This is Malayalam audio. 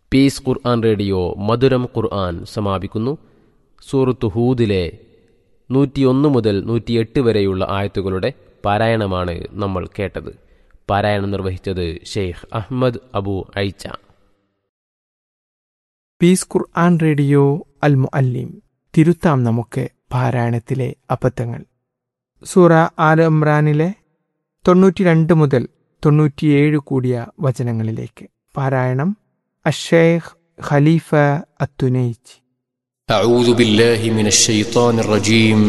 പീസ് ഖുർആൻ റേഡിയോ മധുരം ഖുർആൻ സമാപിക്കുന്നു സൂറത്ത് ഹൂദിലെ നൂറ്റിയൊന്ന് മുതൽ നൂറ്റിയെട്ട് വരെയുള്ള ആയത്തുകളുടെ പാരായണമാണ് നമ്മൾ കേട്ടത് പാരായണം നിർവഹിച്ചത് Sheikh Ahmad Abu Aisha peace Quran radio Al Muallim തിരുത്താം നമുക്ക് പാരായണത്തിലെ അബദ്ധങ്ങൾ സൂറ ആല ഇമ്രാനിലെ തൊണ്ണൂറ്റി രണ്ട് മുതൽ തൊണ്ണൂറ്റിയേഴ് കൂടിയ വചനങ്ങളിലേക്ക് പാരായണം അഷേഖ് ഖലീഫ അത്തുനൈജ് أعوذ بالله من الشيطان الرجيم